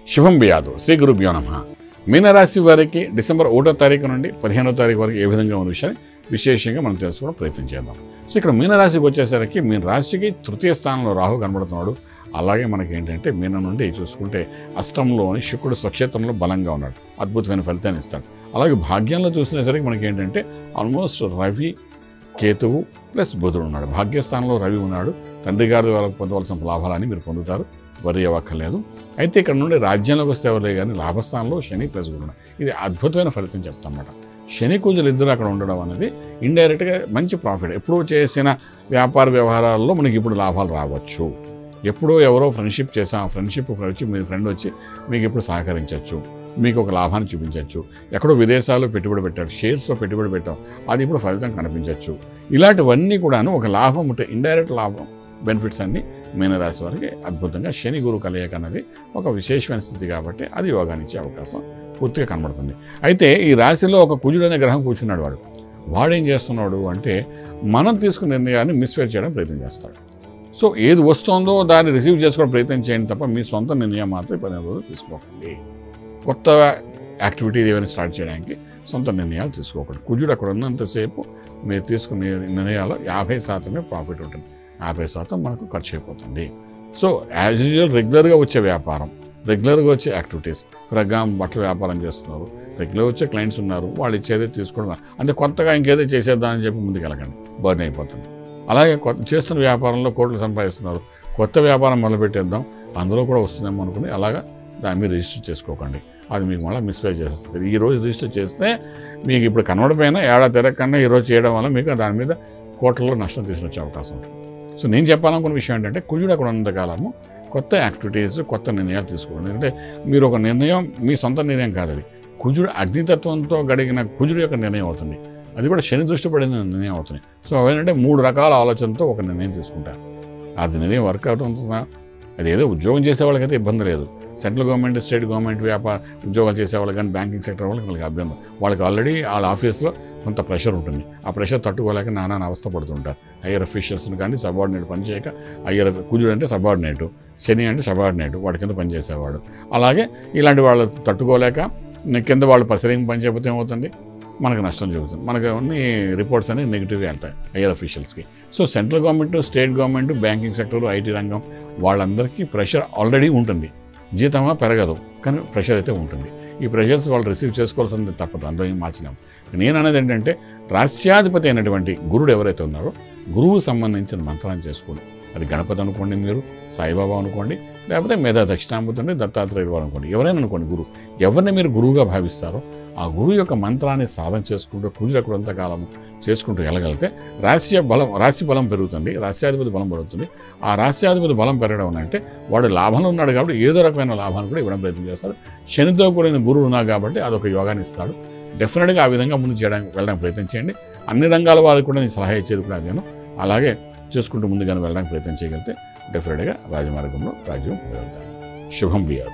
శుభం బియాదు శ్రీ గురుభ్యో నమ మీనరాశి వారికి డిసెంబర్ ఒకటో తారీఖు నుండి పదిహేనో తారీఖు వరకు ఏ విధంగా ఉన్న విషయాన్ని విశేషంగా మనం తెలుసుకోవడం ప్రయత్నం చేద్దాం సో ఇక్కడ మీనరాశికి వచ్చేసరికి మీన రాశికి తృతీయ స్థానంలో రాహు కనబడుతున్నాడు అలాగే మనకి ఏంటంటే మీన నుండి చూసుకుంటే అష్టంలోని శుక్రుడు స్వక్షేత్రంలో బలంగా ఉన్నాడు అద్భుతమైన ఫలితాన్ని ఇస్తాడు అలాగే భాగ్యంలో చూసినసరికి మనకి ఏంటంటే ఆల్మోస్ట్ రవి కేతువు ప్లస్ బుధుడు ఉన్నాడు భాగ్యస్థానంలో రవి ఉన్నాడు తండ్రి గారి వాళ్ళకు పొందవలసిన లాభాలని మీరు పొందుతారు వరి అవ్వక్కర్లేదు అయితే ఇక్కడ నుండి రాజ్యంలోకి వస్తే ఎవరు కానీ లాభస్థానంలో శని ప్లస్ గురుడు ఉన్నాడు. ఇది అద్భుతమైన ఫలితం చెప్తామన్నమాట శని కుజులు ఇద్దరు అక్కడ ఉండడం అనేది ఇండైరెక్ట్గా మంచి ప్రాఫిట్ ఎప్పుడూ చేసిన వ్యాపార వ్యవహారాల్లో మనకి ఇప్పుడు లాభాలు రావచ్చు ఎప్పుడో ఎవరో ఫ్రెండ్షిప్ చేసాం ఆ ఫ్రెండ్షిప్ వచ్చి మీ ఫ్రెండ్ వచ్చి మీకు ఇప్పుడు సహకరించవచ్చు మీకు ఒక లాభాన్ని చూపించవచ్చు ఎక్కడో విదేశాల్లో పెట్టుబడి పెట్టాడు షేర్స్లో పెట్టుబడి పెట్టాం అది ఇప్పుడు ఫలితం కనిపించవచ్చు ఇలాంటివన్నీ కూడాను ఒక లాభం ఉంటే ఇండైరెక్ట్ లాభం బెనిఫిట్స్ అన్ని మీనరాశి వారికి అద్భుతంగా శని గురు కలయిక అన్నది ఒక విశేషమైన స్థితి కాబట్టి అది యోగానిచ్చే అవకాశం పూర్తిగా కనబడుతుంది అయితే ఈ రాశిలో ఒక కుజుడు అనే గ్రహం కూర్చున్నాడు వాడు వాడేం చేస్తున్నాడు అంటే మనం తీసుకున్న నిర్ణయాన్ని మిస్ఫేర్ చేయడం ప్రయత్నం చేస్తాడు సో ఏది వస్తుందో దాన్ని రిసీవ్ చేసుకోవడం ప్రయత్నం చేయండి తప్ప మీ సొంత నిర్ణయం మాత్రం ఈ పదిహేను రోజులు తీసుకోకండి కొత్త యాక్టివిటీ ఏమైనా స్టార్ట్ చేయడానికి సొంత నిర్ణయాలు తీసుకోకూడదు కుజుడు అక్కడ ఉన్నంతసేపు మీరు తీసుకునే నిర్ణయాలు యాభై శాతమే ప్రాఫిట్ ఉంటుంది యాభై శాతం మనకు ఖర్చు అయిపోతుంది సో యాజ్ యూజువల్ రెగ్యులర్గా వచ్చే వ్యాపారం రెగ్యులర్గా వచ్చే యాక్టివిటీస్ ఫర్ ఎగ్జాంపుల్ బట్టల వ్యాపారం చేస్తున్నారు రెగ్యులర్ వచ్చే క్లయింట్స్ ఉన్నారు వాళ్ళు ఇచ్చేదే తీసుకోవడం అంటే కొత్తగా ఇంకేదో చేసేద్దామని చెప్పి ముందుకు వెళ్ళకండి బర్న్ అయిపోతుంది అలాగే కొత్త చేస్తున్న వ్యాపారంలో కోట్లు సంపాదిస్తున్నారు కొత్త వ్యాపారం మొదలుపెట్టేద్దాం అందులో కూడా వస్తుందేమో అనుకుని అలాగా దాని మీద రిజిస్టర్ చేసుకోకండి అది మీకు మళ్ళీ మిస్ఫైర్ చేస్తుంది ఈ రోజు రిజిస్టర్ చేస్తే మీకు ఇప్పుడు కనబడిపోయినా ఏడాది తిరగకుండా ఈ రోజు చేయడం వల్ల మీకు దాని మీద కోట్లలో నష్టం తీసుకొచ్చే అవకాశం ఉంటుంది సో నేను చెప్పాలనుకున్న విషయం ఏంటంటే కుజుడు అక్కడ ఉన్నంతకాలము కొత్త యాక్టివిటీస్ కొత్త నిర్ణయాలు తీసుకోండి ఎందుకంటే మీరు ఒక నిర్ణయం మీ సొంత నిర్ణయం కాదు అది కుజుడు అగ్నితత్వంతో గడిగిన కుజుడు యొక్క నిర్ణయం అవుతుంది అది కూడా శని దృష్టి పడిన నిర్ణయం అవుతుంది సో అవేంటంటే మూడు రకాల ఆలోచనతో ఒక నిర్ణయం తీసుకుంటారు అది నిర్ణయం వర్కౌట్ అవుతుందా అది ఏదో ఉద్యోగం చేసే వాళ్ళకైతే ఇబ్బంది లేదు సెంట్రల్ గవర్నమెంట్ స్టేట్ గవర్నమెంట్ వ్యాపార ఉద్యోగాలు చేసే వాళ్ళకి కానీ బ్యాంకింగ్ సెక్టర్ వాళ్ళకి వాళ్ళకి అభ్యంతరం వాళ్ళకి ఆల్రెడీ వాళ్ళ ఆఫీస్లో కొంత ప్రెషర్ ఉంటుంది ఆ ప్రెషర్ తట్టుకోలేక నానా అవస్థ పడుతుంటారు హయ్యర్ అఫీషియల్స్ని కానీ సబార్డినేట్ పనిచేయక హయ్యర్ కుజుడు అంటే సబార్డినేటు శని అంటే సబార్డినేట్ వాడి కింద పనిచేసేవాడు అలాగే ఇలాంటి వాళ్ళు తట్టుకోలేక కింద వాళ్ళు పరిసరం పని చేయకపోతే ఏమవుతుంది మనకు నష్టం జరుగుతుంది మనకు అన్ని రిపోర్ట్స్ అనేవి నెగిటివ్గా వెళ్తాయి హయ్యర్ అఫీషియల్స్కి so central government state government banking sector IT రంగం వాళ్ళందరికీ ప్రెషర్ ఆల్రెడీ ఉంటుంది జీతమా పెరగదు కానీ ప్రెషర్ అయితే ఉంటుంది ఈ ప్రెషర్స్ వాళ్ళు రిసీవ్ చేసుకోవాల్సింది తప్పదు అందులో ఏం మార్చినాం నేను అనేది ఏంటంటే రాష్ట్రాధిపతి అయినటువంటి గురుడు ఎవరైతే ఉన్నారో గురువు సంబంధించిన మంత్రాన్ని చేసుకోండి అది గణపతి అనుకోండి మీరు సాయిబాబా అనుకోండి లేకపోతే మేధా దక్షిణామూర్తి అంటే దత్తాత్రేయుడు వారు అనుకోండి ఎవరైనా అనుకోండి గురువు ఎవరిని మీరు గురువుగా భావిస్తారో ఆ గురువు యొక్క మంత్రాన్ని సాధన చేసుకుంటూ పూజలు కొంతకాలం చేసుకుంటూ వెళ్ళగలిగితే రాశి బలం రాశి బలం పెరుగుతుంది రాశ్యాధిపతి బలం పెరుగుతుంది ఆ రాశ్యాధిపతి బలం పెరగడం అంటే వాడు లాభంలో ఉన్నాడు కాబట్టి ఏదో రకమైన లాభాన్ని కూడా ఇవ్వడం ప్రయత్నం చేస్తాడు శనితో కూడిన గురువు ఉన్నాడు కాబట్టి అదొక యోగాన్ని ఇస్తాడు డెఫినెట్గా ఆ విధంగా ముందు చేయడానికి వెళ్ళడానికి ప్రయత్నం చేయండి అన్ని రంగాల వారికి కూడా నేను సలహా ఇచ్చేది కూడా అదేను అలాగే చేసుకుంటూ ముందుగానే వెళ్ళడానికి ప్రయత్నం చేయగలిగితే డెఫినెట్గా రాజమార్గంలో రాజ్యం వెళ్తారు శుభం బియాదు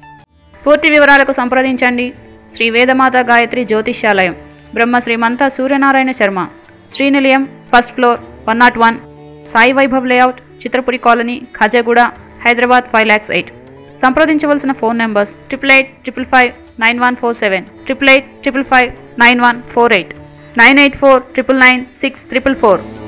పూర్తి వివరాలకు సంప్రదించండి Shri Vedamata Gayatri Jyotishyalayam Brahma Srimantha Suryanarayana Sharma Srinilayam first floor one not one Sai Vaibhav layout Chitrapuri colony Khajaguda Hyderabad five lakhs eight సంప్రదించవలసిన phone numbers triple eight triple five nine one four seven triple eight triple five nine one four eight nine eight four triple nine six triple four